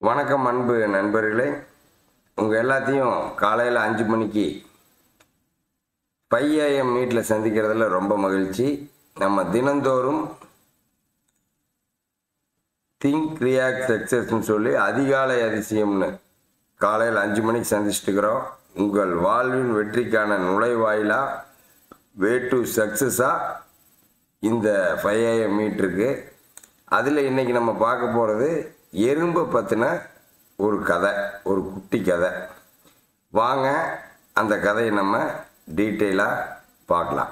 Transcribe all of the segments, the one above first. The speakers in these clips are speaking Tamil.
வணக்கம் அன்பு நண்பர்களே உங்கள் எல்லாத்தையும் காலையில் அஞ்சு மணிக்கு பைஏஎம் மீட்டில் சந்திக்கிறதுல ரொம்ப மகிழ்ச்சி நம்ம தினந்தோறும் திங்க் ரியாக்ட் சக்சஸ்ன்னு சொல்லி அதிகாலை அதிசயம்னு காலையில் அஞ்சு மணிக்கு சந்திச்சுட்டு இருக்கிறோம் உங்கள் வாழ்வின் வெற்றிக்கான நுழைவாயிலா வே டு சக்ஸஸாக இந்த ஃபைவ் ஏஎம் மீட் இருக்கு அதில் இன்னைக்கு நம்ம பார்க்க போகிறது எறும்பை பற்றின ஒரு கதை ஒரு குட்டி கதை வாங்க அந்த கதையை நம்ம டீட்டெயிலாக பார்க்கலாம்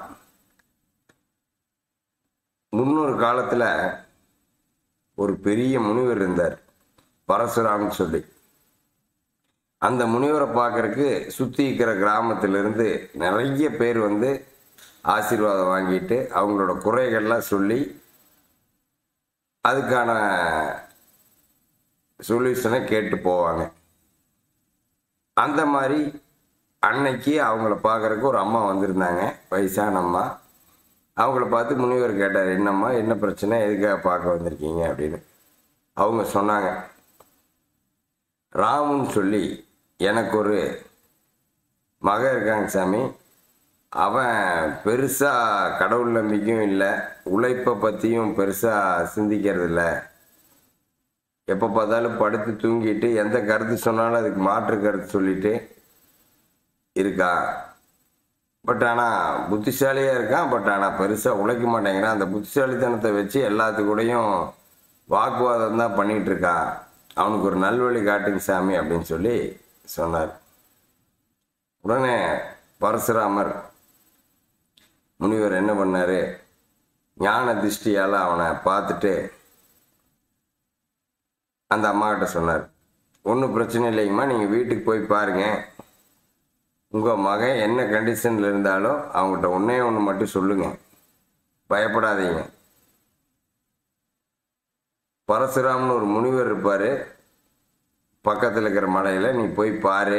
முன்னொரு காலத்தில் ஒரு பெரிய முனிவர் இருந்தார் பரசுராம்னு சொல்லி அந்த முனிவரை பார்க்கறக்கு சுற்றி இருக்கிற கிராமத்திலிருந்து நிறைய பேர் வந்து ஆசீர்வாதம் வாங்கிட்டு அவங்களோட குறைகள்லாம் சொல்லி அதுக்கான சொல்யூஷனை கேட்டு போவாங்க அந்த மாதிரி அன்னைக்கு அவங்கள பார்க்கறக்கு ஒரு அம்மா வந்திருந்தாங்க வயசான அம்மா அவங்கள பார்த்து முனிவர் கேட்டார் என்னம்மா என்ன பிரச்சனை எதுக்காக பார்க்க வந்திருக்கீங்க அப்படின்னு அவங்க சொன்னாங்க ராமுன்னு சொல்லி எனக்கு ஒரு மகன் இருக்காங்க சாமி அவன் பெருசாக கடவுள் நம்பிக்கையும் இல்லை உழைப்பை பற்றியும் பெருசாக சிந்திக்கிறது இல்லை எப்போ பார்த்தாலும் படுத்து தூங்கிட்டு எந்த கருத்து சொன்னாலும் அதுக்கு மாற்று கருத்து சொல்லிட்டு இருக்கா பட் ஆனால் புத்திசாலியாக இருக்கான் பட் ஆனால் பெருசாக உழைக்க மாட்டேங்கிறான் அந்த புத்திசாலித்தனத்தை வச்சு எல்லாத்துக்கூடையும் வாக்குவாதம் தான் பண்ணிகிட்டு இருக்கான் அவனுக்கு ஒரு நல்வழி காட்டுங்க சாமி அப்படின்னு சொல்லி சொன்னார் உடனே பரசுராமர் முனிவர் என்ன பண்ணார் ஞான திருஷ்டியால் அவனை பார்த்துட்டு அந்த அம்மாக்கிட்ட சொன்னார் ஒன்றும் பிரச்சனை இல்லைங்கம்மா நீங்கள் வீட்டுக்கு போய் பாருங்கள் உங்கள் மகன் என்ன கண்டிஷனில் இருந்தாலும் அவங்ககிட்ட ஒன்றே ஒன்று மட்டும் சொல்லுங்கள் பயப்படாதீங்க பரசுராம்னு ஒரு முனிவர் இருப்பார் பக்கத்தில் இருக்கிற மலையில் நீ போய் பாரு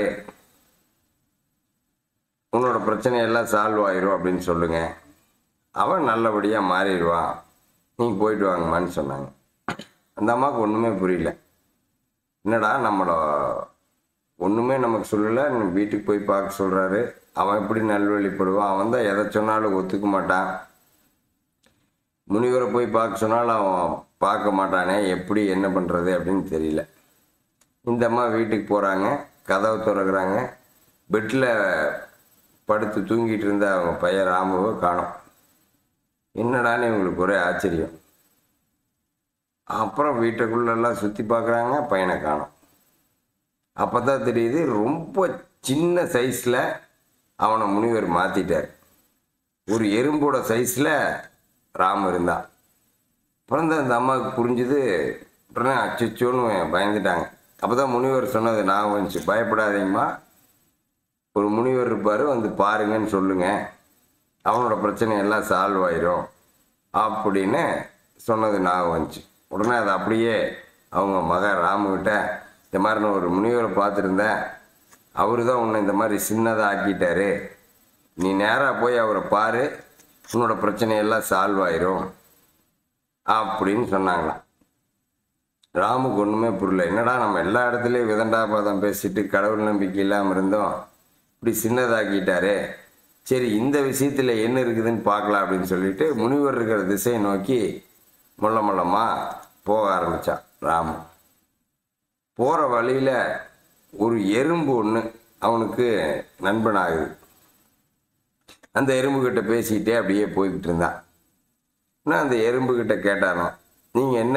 உன்னோட பிரச்சனை எல்லாம் சால்வ் ஆயிரும் அப்படின்னு சொல்லுங்க அவன் நல்லபடியாக மாறிடுவான் நீங்கள் போயிட்டு வாங்கம்மான்னு சொன்னாங்க அந்த அம்மாவுக்கு ஒன்றுமே புரியல என்னடா நம்மள ஒன்றுமே நமக்கு சொல்லலை வீட்டுக்கு போய் பார்க்க சொல்கிறாரு அவன் எப்படி நல்வழிப்படுவான் அவன் தான் எதை சொன்னாலும் ஒத்துக்க மாட்டான் முனிவரை போய் பார்க்க சொன்னாலும் அவன் பார்க்க மாட்டானே எப்படி என்ன பண்ணுறது அப்படின்னு தெரியல இந்த அம்மா வீட்டுக்கு போகிறாங்க கதவை திறக்கிறாங்க பெட்டில் படுத்து தூங்கிட்டு இருந்த அவங்க பையன் ராமுவை காணோம் என்னடான்னு இவங்களுக்கு ஒரே ஆச்சரியம் அப்புறம் வீட்டுக்குள்ளெல்லாம் சுற்றி பார்க்குறாங்க பையனை காணோம் அப்போ தான் தெரியுது ரொம்ப சின்ன சைஸில் அவனை முனிவர் மாற்றிட்டார் ஒரு எறும்போட சைஸில் ராம் இருந்தான் அப்புறம் தான் அந்த அம்மாவுக்கு புரிஞ்சுது உடனே அச்சோன்னு பயந்துட்டாங்க அப்போ தான் முனிவர் சொன்னது நான் வந்துச்சு பயப்படாதீங்கம்மா ஒரு முனிவர் இருப்பார் வந்து பாருங்கன்னு சொல்லுங்க அவனோட பிரச்சனை எல்லாம் சால்வ் ஆயிரும் அப்படின்னு சொன்னது நான் வந்துச்சு உடனே அது அப்படியே அவங்க மக ராமுகிட்ட இந்த மாதிரி நான் ஒரு முனிவரை பார்த்துருந்தேன் அவரு தான் உன்னை இந்த மாதிரி சின்னதாக ஆக்கிட்டாரு நீ நேராக போய் அவரை பாரு உன்னோட பிரச்சனையெல்லாம் சால்வ் ஆயிரும் அப்படின்னு சொன்னாங்களாம் ராமுக்கு ஒன்றுமே புரியல என்னடா நம்ம எல்லா இடத்துலையும் விதண்டாபாதம் பேசிட்டு கடவுள் நம்பிக்கை இல்லாமல் இருந்தோம் இப்படி சின்னதாக்கிட்டாரே சரி இந்த விஷயத்தில் என்ன இருக்குதுன்னு பார்க்கலாம் அப்படின்னு சொல்லிட்டு முனிவர் இருக்கிற திசையை நோக்கி முள்ள முள்ளமாக போக ஆரம்பித்தான் ராமு போகிற வழியில் ஒரு எறும்பு ஒன்று அவனுக்கு நண்பனாகுது அந்த எறும்புக்கிட்ட பேசிக்கிட்டே அப்படியே போய்கிட்டு இருந்தான் நான் அந்த எறும்புக்கிட்ட கேட்டானோ நீங்கள் என்ன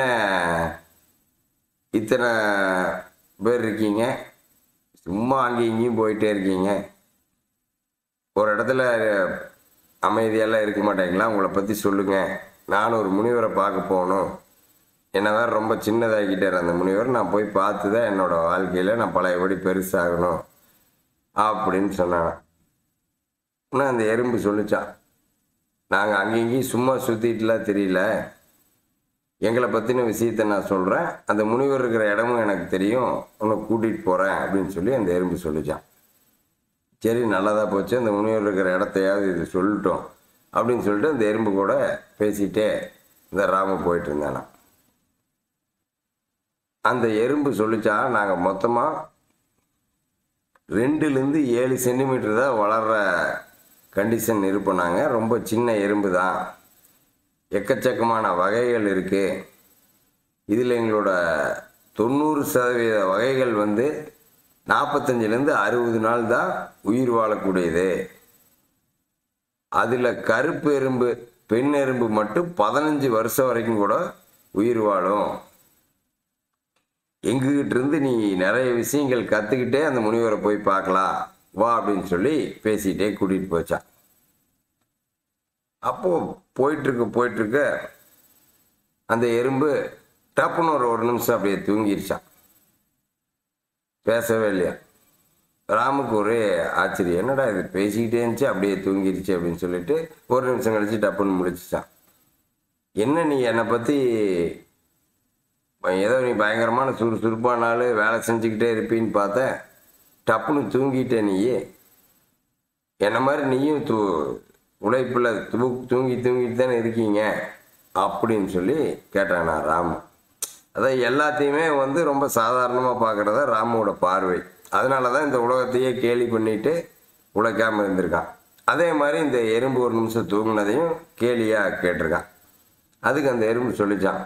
இத்தனை பேர் இருக்கீங்க சும்மா அங்கேயும் இங்கேயும் போயிட்டே இருக்கீங்க ஒரு இடத்துல அமைதியெல்லாம் இருக்க மாட்டேங்களா உங்களை பற்றி சொல்லுங்கள் நானும் ஒரு முனிவரை பார்க்க போகணும் என்னை வேறு ரொம்ப சின்னதாகிட்டார் அந்த முனிவர் நான் போய் பார்த்து தான் என்னோடய வாழ்க்கையில் நான் பழையபடி பெருசாகணும் அப்படின்னு சொன்னாங்க இன்னும் அந்த எறும்பு சொல்லிச்சான் நாங்கள் அங்கேயும் சும்மா சுற்றிட்டுலாம் தெரியல எங்களை பற்றின விஷயத்த நான் சொல்கிறேன் அந்த முனிவர் இருக்கிற இடமும் எனக்கு தெரியும் உன்னை கூட்டிகிட்டு போகிறேன் அப்படின்னு சொல்லி அந்த எறும்பு சொல்லிச்சான் சரி நல்லதாக போச்சு அந்த முனிவர் இருக்கிற இடத்தையாவது இது சொல்லட்டும் அப்படின்னு சொல்லிட்டு அந்த எறும்பு கூட பேசிகிட்டே இந்த ராமு போயிட்டு இருந்தானா அந்த எறும்பு சொல்லிச்சா நாங்கள் மொத்தமாக ரெண்டுலேருந்து ஏழு சென்டிமீட்டர் தான் வளர்கிற கண்டிஷன் இருப்போம் நாங்கள் ரொம்ப சின்ன எறும்பு தான் எக்கச்சக்கமான வகைகள் இருக்குது இதில் எங்களோட தொண்ணூறு சதவீத வகைகள் வந்து நாற்பத்தஞ்சிலேருந்து அறுபது நாள் தான் உயிர் வாழக்கூடியது அதில் கருப்பு எறும்பு பெண் எறும்பு மட்டும் பதினஞ்சு வருஷம் வரைக்கும் கூட உயிர் வாழும் எங்ககிட்ட இருந்து நீ நிறைய விஷயங்கள் கற்றுக்கிட்டே அந்த முனிவரை போய் பார்க்கலாம் வா அப்படின்னு சொல்லி பேசிகிட்டே கூட்டிகிட்டு போச்சான் அப்போது போயிட்டுருக்கு போயிட்டுருக்க அந்த எறும்பு டப்புன்னு ஒரு ஒரு நிமிஷம் அப்படியே தூங்கிருச்சான் பேசவே இல்லையா ராமுக்கு ஒரே ஆச்சரியம் என்னடா இது பேசிக்கிட்டே இருந்துச்சு அப்படியே தூங்கிருச்சு அப்படின்னு சொல்லிட்டு ஒரு நிமிஷம் கழிச்சு டப்புன்னு முடிச்சிச்சான் என்ன நீ என்னை பற்றி ஏதோ நீ பயங்கரமான சுறுசுறுப்பான ஆள் வேலை செஞ்சுக்கிட்டே இருப்பின்னு பார்த்தேன் டப்புன்னு தூங்கிட்ட நீ என்ன மாதிரி நீயும் தூ உழைப்பில் தூ தூங்கி தூங்கிட்டு தானே இருக்கீங்க அப்படின்னு சொல்லி கேட்டான் நான் ராமு அதான் எல்லாத்தையுமே வந்து ரொம்ப சாதாரணமாக பார்க்குறதா ராமோட பார்வை அதனால தான் இந்த உலகத்தையே கேலி பண்ணிட்டு உழைக்காமல் இருந்திருக்கான் அதே மாதிரி இந்த எறும்பு ஒரு நிமிஷம் தூங்கினதையும் கேலியாக கேட்டிருக்கான் அதுக்கு அந்த எறும்பு சொல்லிச்சான்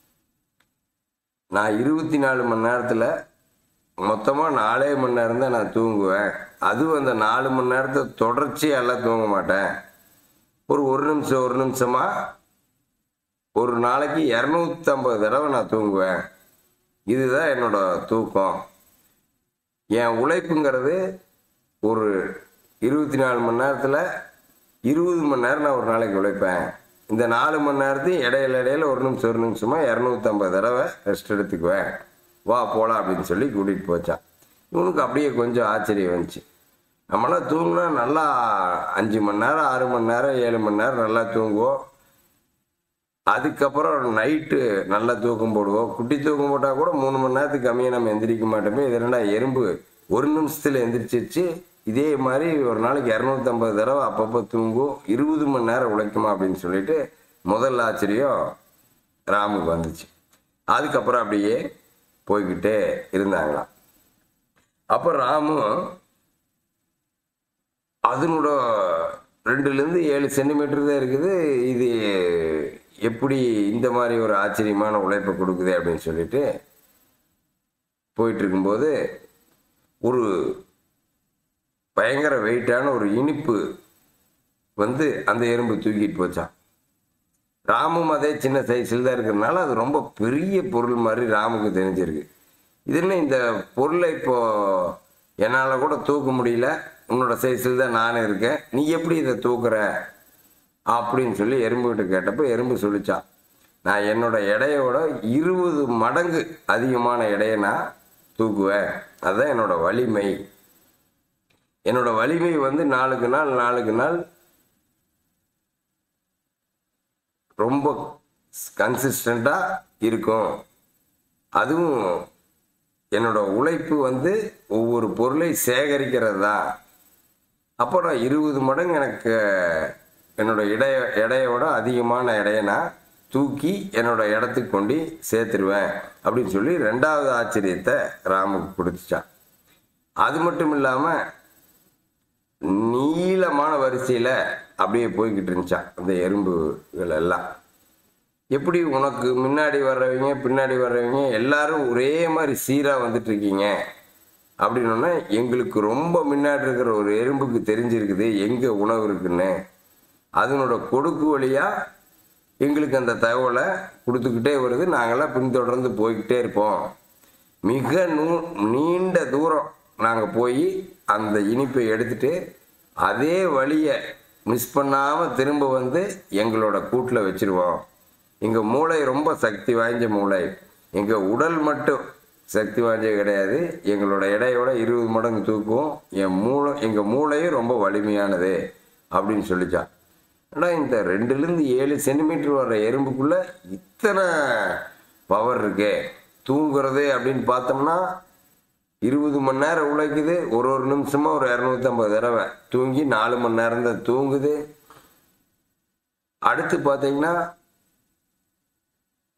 நான் இருபத்தி நாலு மணி நேரத்தில் மொத்தமாக நாலே மணி நேரம் தான் நான் தூங்குவேன் அதுவும் அந்த நாலு மணி நேரத்தை தொடர்ச்சியெல்லாம் தூங்க மாட்டேன் ஒரு ஒரு நிமிஷம் ஒரு நிமிஷமாக ஒரு நாளைக்கு இரநூத்தம்பது தடவை நான் தூங்குவேன் இதுதான் என்னோட தூக்கம் என் உழைப்புங்கிறது ஒரு இருபத்தி நாலு மணி நேரத்தில் இருபது மணி நேரம் நான் ஒரு நாளைக்கு உழைப்பேன் இந்த நாலு மணி நேரத்தையும் இடையில இடையில ஒரு நிமிஷம் ஒரு நிமிஷமாக இரநூத்தம்பது தடவை ரெஸ்ட் எடுத்துக்குவேன் வா போகலாம் அப்படின்னு சொல்லி கூட்டிகிட்டு போச்சான் இவனுக்கு அப்படியே கொஞ்சம் ஆச்சரியம் வந்துச்சு நம்மளாம் தூங்கினா நல்லா அஞ்சு மணி நேரம் ஆறு மணி நேரம் ஏழு மணி நேரம் நல்லா தூங்குவோம் அதுக்கப்புறம் நைட்டு நல்லா தூக்கம் போடுவோம் குட்டி தூக்கம் போட்டால் கூட மூணு மணி நேரத்துக்கு கம்மியாக நம்ம எந்திரிக்க மாட்டோமே இது என்னடா எறும்பு ஒரு நிமிஷத்தில் எந்திரிச்சிச்சு இதே மாதிரி ஒரு நாளைக்கு இரநூத்தம்பது தடவை அப்பப்போ தூங்கும் இருபது மணி நேரம் உழைக்குமா அப்படின்னு சொல்லிட்டு முதல் ஆச்சரியம் ராமுக்கு வந்துச்சு அதுக்கப்புறம் அப்படியே போய்கிட்டே இருந்தாங்களாம் அப்போ ராமு அதனோட ரெண்டுலேருந்து ஏழு சென்டிமீட்டர் தான் இருக்குது இது எப்படி இந்த மாதிரி ஒரு ஆச்சரியமான உழைப்பை கொடுக்குது அப்படின்னு சொல்லிட்டு போயிட்டு இருக்கும்போது ஒரு பயங்கர வெயிட்டான ஒரு இனிப்பு வந்து அந்த எறும்பு தூக்கிட்டு போச்சான் ராமும் அதே சின்ன சைஸில் தான் இருக்கிறதுனால அது ரொம்ப பெரிய பொருள் மாதிரி ராமுக்கு தெரிஞ்சிருக்கு இது என்ன இந்த பொருளை இப்போ என்னால் கூட தூக்க முடியல உன்னோட சைஸில் தான் நான் இருக்கேன் நீ எப்படி இதை தூக்குற அப்படின்னு சொல்லி எறும்புகிட்ட கேட்டப்போ எறும்பு சொல்லிச்சான் நான் என்னோட எடையோட இருபது மடங்கு அதிகமான எடையை நான் தூக்குவேன் அதுதான் என்னோட வலிமை என்னோட வலிமை வந்து நாளுக்கு நாள் நாளுக்கு நாள் ரொம்ப கன்சிஸ்டண்ட்டாக இருக்கும் அதுவும் என்னோட உழைப்பு வந்து ஒவ்வொரு பொருளை சேகரிக்கிறது தான் அப்போ நான் இருபது மடங்கு எனக்கு என்னோட இடைய எடையோட அதிகமான எடையை நான் தூக்கி என்னோட இடத்துக்கு கொண்டு சேர்த்துருவேன் அப்படின்னு சொல்லி ரெண்டாவது ஆச்சரியத்தை ராமுக்கு கொடுத்துச்சான் அது மட்டும் இல்லாமல் நீளமான வரிசையில் அப்படியே போய்கிட்டு இருந்துச்சான் அந்த எறும்புகள் எல்லாம் எப்படி உனக்கு முன்னாடி வர்றவங்க பின்னாடி வர்றவங்க எல்லாரும் ஒரே மாதிரி சீராக வந்துட்டு இருக்கீங்க அப்படின்னோடனே எங்களுக்கு ரொம்ப முன்னாடி இருக்கிற ஒரு எறும்புக்கு தெரிஞ்சிருக்குது எங்கே உணவு இருக்குன்னு அதனோட கொடுக்கு வழியாக எங்களுக்கு அந்த தகவலை கொடுத்துக்கிட்டே வருது நாங்களாம் பின்தொடர்ந்து போய்கிட்டே இருப்போம் மிக நூ நீண்ட தூரம் நாங்கள் போய் அந்த இனிப்பை எடுத்துட்டு அதே வழியை மிஸ் பண்ணாமல் திரும்ப வந்து எங்களோட கூட்டில் வச்சிருவோம் எங்கள் மூளை ரொம்ப சக்தி வாய்ந்த மூளை எங்கள் உடல் மட்டும் சக்தி வாய்ந்தது கிடையாது எங்களோட எடையோட இருபது மடங்கு தூக்குவோம் என் மூளை எங்கள் மூளையும் ரொம்ப வலிமையானது அப்படின்னு சொல்லிச்சான் ஆனால் இந்த ரெண்டுலேருந்து ஏழு சென்டிமீட்டர் வர்ற எறும்புக்குள்ளே இத்தனை பவர் இருக்கே தூங்குறது அப்படின்னு பார்த்தோம்னா இருபது மணி நேரம் உழைக்குது ஒரு ஒரு நிமிஷமாக ஒரு இரநூத்தம்பது தடவை தூங்கி நாலு மணி நேரம் தான் தூங்குது அடுத்து பார்த்தீங்கன்னா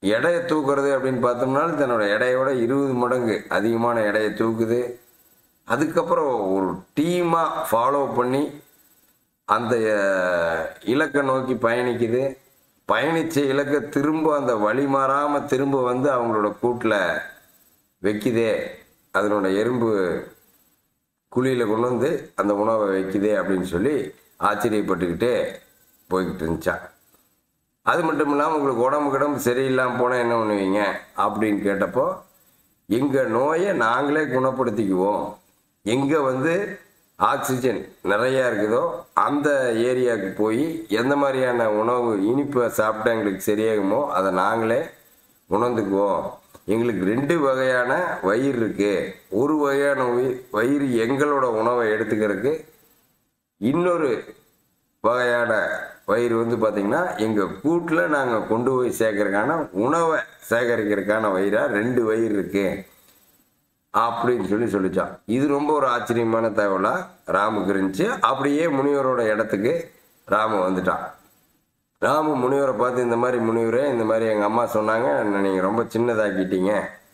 எடையை தூக்குறது அப்படின்னு பார்த்தோம்னாலும் தன்னோட எடையோட இருபது மடங்கு அதிகமான எடையை தூக்குது அதுக்கப்புறம் ஒரு டீமாக ஃபாலோ பண்ணி அந்த அஹ், இலக்கை நோக்கி பயணிக்குது பயணித்த இலக்கை திரும்ப அந்த வழி மாறாமல் திரும்ப வந்து அவங்களோட கூட்டில் வைக்குதே அதனோட எறும்பு குழியில் கொண்டு வந்து அந்த உணவை வைக்குதே அப்படின்னு சொல்லி ஆச்சரியப்பட்டுக்கிட்டே போய்கிட்டு இருந்துச்சான் அது மட்டும் இல்லாமல் உங்களுக்கு உடம்பு கிடம்பு சரியில்லாமல் போனால் என்ன பண்ணுவீங்க அப்படின்னு கேட்டப்போ எங்கள் நோயை நாங்களே குணப்படுத்திக்குவோம் எங்கே வந்து ஆக்சிஜன் நிறையா இருக்குதோ அந்த ஏரியாவுக்கு போய் எந்த மாதிரியான உணவு இனிப்பை சாப்பிட்டா எங்களுக்கு சரியாகுமோ அதை நாங்களே உணர்ந்துக்குவோம் எங்களுக்கு ரெண்டு வகையான வயிறு இருக்கு ஒரு வகையான உயி- வயிறு எங்களோட உணவை எடுத்துக்கிறதுக்கு இன்னொரு வகையான வயிறு வந்து பார்த்திங்கன்னா எங்கள் கூட்டில் நாங்கள் கொண்டு போய் சேர்க்கறதுக்கான உணவை சேகரிக்கிறதுக்கான வயிறாக ரெண்டு வயிறு இருக்கு அப்படின்னு சொல்லி சொல்லிச்சான் இது ரொம்ப ஒரு ஆச்சரியமான தகவலா ராமுக்கு இருந்துச்சு அப்படியே முனிவரோட இடத்துக்கு ராமு வந்துட்டான் ராமு முனிவரை பார்த்து இந்த மாதிரி முனிவரே இந்த மாதிரி எங்கள் அம்மா சொன்னாங்க நீங்கள் ரொம்ப சின்னதாக்கிட்டீங்க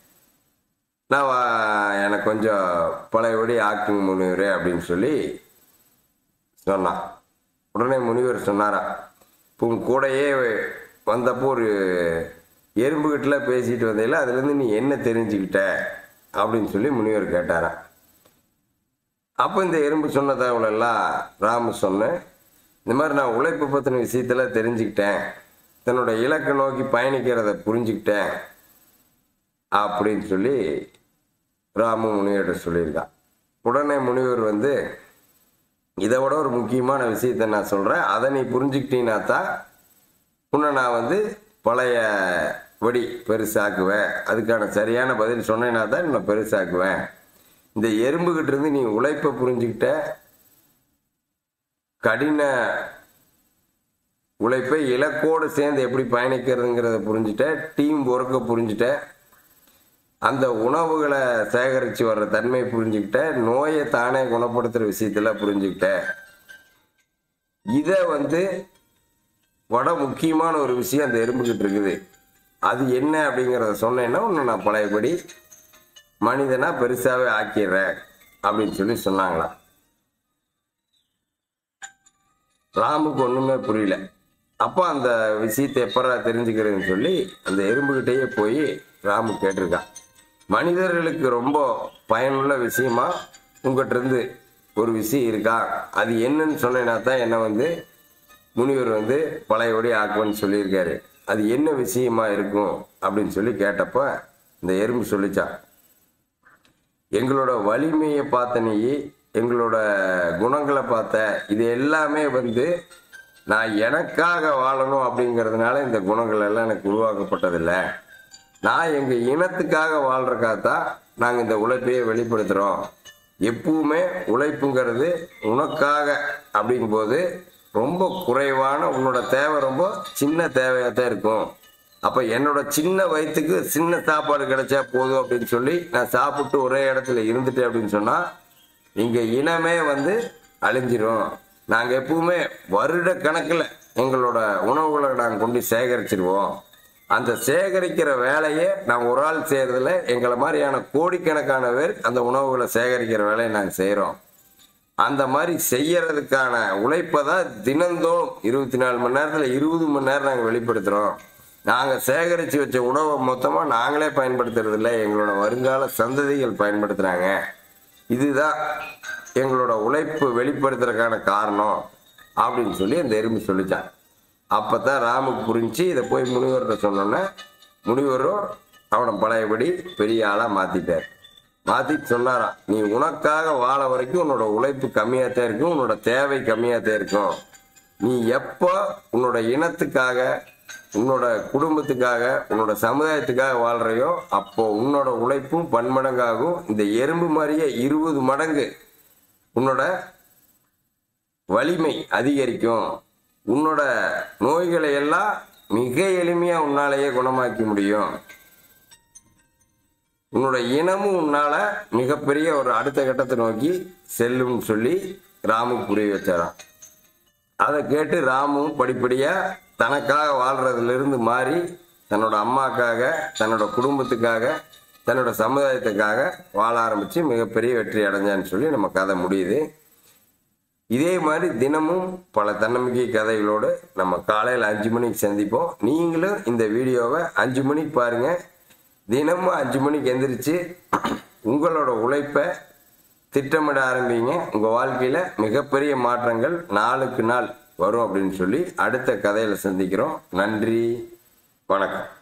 நான் வா- எனக்கு கொஞ்சம் பழையபடி ஆக்குங்க முனிவரே அப்படின்னு சொல்லி சொன்னான் உடனே முனிவர் சொன்னாரா இப்போ உன் கூடையே வந்தப்போ ஒரு எறும்புகிட்டல பேசிட்டு வந்தையில அதுலேருந்து நீ என்ன தெரிஞ்சுக்கிட்ட அப்படின்னு சொல்லி முனிவர் கேட்டாராம் அப்போ இந்த எறும்பு சொன்ன தகவலெல்லாம் ராமு சொன்னேன் இந்த மாதிரி நான் உழைப்பு பற்றின விஷயத்தில் தெரிஞ்சுக்கிட்டேன் தன்னோட இலக்கை நோக்கி பயணிக்கிறத புரிஞ்சுக்கிட்டேன் அப்படின்னு சொல்லி ராமு முனிவர்கிட்ட சொல்லியிருக்கான் உடனே முனிவர் வந்து இதை விட ஒரு முக்கியமான விஷயத்தை நான் சொல்கிறேன் அதை நீ புரிஞ்சுக்கிட்டீங்கன்னா தான் உன்னை நான் வந்து பழைய வடி பெருசாக்குவேன் அதுக்கான சரியான பதில் சொன்னேன்னா தான் உன்னை பெருசாக்குவேன் இந்த எறும்புகிட்ட இருந்து நீ உழைப்பை புரிஞ்சுக்கிட்ட கடின உழைப்பை இலக்கோடு சேர்ந்து எப்படி பயணிக்கிறதுங்கிறத புரிஞ்சுட்ட டீம் ஒர்க்கை புரிஞ்சுட்ட அந்த உணவுகளை சேகரித்து வர்ற தன்மை புரிஞ்சுக்கிட்ட நோயை தானே குணப்படுத்துகிற விஷயத்தில் புரிஞ்சுக்கிட்ட இதை வந்து வட முக்கியமான ஒரு விஷயம் அந்த எறும்புக்கிட்டு இருக்குது அது என்ன அப்படிங்கிறத சொன்னேன்னா ஒன்று நான் பழையபடி மனிதனா பெருசாகவே ஆக்கிடுறேன் அப்படின்னு சொல்லி சொன்னாங்களாம் ராமுக்கு ஒன்றுமே புரியல அப்போ அந்த விஷயத்தை எப்பரா தெரிஞ்சுக்கிறதுன்னு சொல்லி அந்த எறும்புகிட்டயே போய் ராமு கேட்டிருக்கான் மனிதர்களுக்கு ரொம்ப பயனுள்ள விஷயமா உங்ககிட்ட இருந்து ஒரு விஷயம் இருக்கா அது என்னன்னு சொன்னேன்னா தான் என்ன வந்து முனிவர் வந்து பழையபடி ஆக்குவேன்னு சொல்லியிருக்காரு அது என்ன விஷயமா இருக்கும் அப்படின்னு சொல்லி கேட்டப்ப இந்த எறும்பு சொல்லிச்சான் எங்களோட வலிமையை பார்த்த நீ எங்களோட குணங்களை பார்த்த இது எல்லாமே வந்து நான் எனக்காக வாழணும் அப்படிங்கிறதுனால இந்த குணங்கள் எல்லாம் எனக்கு உருவாக்கப்பட்டதில்லை நான் எங்கள் இனத்துக்காக வாழ்றக்காக தான் நாங்கள் இந்த உழைப்பையே வெளிப்படுத்துகிறோம் எப்பவுமே உழைப்புங்கிறது உனக்காக அப்படிங்கும்போது ரொம்ப குறைவான உன்னோட தேவை ரொம்ப சின்ன தேவையாக தான் இருக்கும் அப்போ என்னோட சின்ன வயிற்றுக்கு சின்ன சாப்பாடு கிடைச்சா போதும் அப்படின்னு சொல்லி நான் சாப்பிட்டு ஒரே இடத்துல இருந்துட்டேன் அப்படின்னு சொன்னால் இங்கே இனமே வந்து அழிஞ்சிரும் நாங்கள் எப்பவுமே வருட கணக்கில் எங்களோட உணவுகளை நாங்கள் கொண்டு சேகரிச்சிருவோம் அந்த சேகரிக்கிற வேலையை நான் ஒரு ஆள் செய்கிறதுல எங்களை மாதிரியான கோடிக்கணக்கான பேர் அந்த உணவுகளை சேகரிக்கிற வேலையை நாங்கள் செய்கிறோம் அந்த மாதிரி செய்யறதுக்கான உழைப்பை தான் தினந்தோறும் இருபத்தி நாலு மணி நேரத்தில் இருபது மணி நேரம் நாங்கள் வெளிப்படுத்துகிறோம் நாங்கள் சேகரித்து வச்ச உணவை மொத்தமாக நாங்களே பயன்படுத்துறது இல்லை எங்களோட வருங்கால சந்ததிகள் பயன்படுத்துகிறாங்க இதுதான் எங்களோட உழைப்பு வெளிப்படுத்துறதுக்கான காரணம் அப்படின்னு சொல்லி அந்த எறும்பு சொல்லிச்சான் அப்போ தான் ராமுக்கு புரிஞ்சு இதை போய் முனிவர்கிட்ட சொன்னோன்னே முனிவரும் அவனை பழையபடி பெரிய ஆளாக மாற்றிட்டார் மாற்றிட்டு சொன்னாராம் நீ உனக்காக வாழ வரைக்கும் உன்னோட உழைப்பு கம்மியாக தான் இருக்கும் உன்னோட தேவை கம்மியாக தான் இருக்கும் நீ எப்போ உன்னோட இனத்துக்காக உன்னோட குடும்பத்துக்காக உன்னோட சமுதாயத்துக்காக வாழ்றையோ அப்போ உன்னோட உழைப்பும் பன்மடங்காகும் இந்த எறும்பு மாதிரியே இருபது மடங்கு உன்னோட வலிமை அதிகரிக்கும் உன்னோட நோய்களை எல்லாம் மிக எளிமையாக உன்னாலேயே குணமாக்க முடியும் உன்னோட இனமும் உன்னால மிகப்பெரிய ஒரு அடுத்த கட்டத்தை நோக்கி செல்லும்னு சொல்லி ராமுக்கு புரிய வச்சாராம் அதை கேட்டு ராமும் படிப்படியாக தனக்காக வாழ்றதுலேருந்து மாறி தன்னோட அம்மாக்காக தன்னோட குடும்பத்துக்காக தன்னோட சமுதாயத்துக்காக வாழ ஆரம்பித்து மிகப்பெரிய வெற்றி அடைஞ்சான்னு சொல்லி நம்ம கதை முடியுது இதே மாதிரி தினமும் பல தன்னம்பிக்கை கதைகளோடு நம்ம காலையில் அஞ்சு மணிக்கு சந்திப்போம் நீங்களும் இந்த வீடியோவை அஞ்சு மணிக்கு பாருங்கள் தினமும் அஞ்சு மணிக்கு எந்திரிச்சு உங்களோட உழைப்பை திட்டமிட ஆரம்பிங்க உங்கள் வாழ்க்கையில் மிகப்பெரிய மாற்றங்கள் நாளுக்கு நாள் வரும் அப்படின்னு சொல்லி அடுத்த கதையில் சந்திக்கிறோம் நன்றி வணக்கம்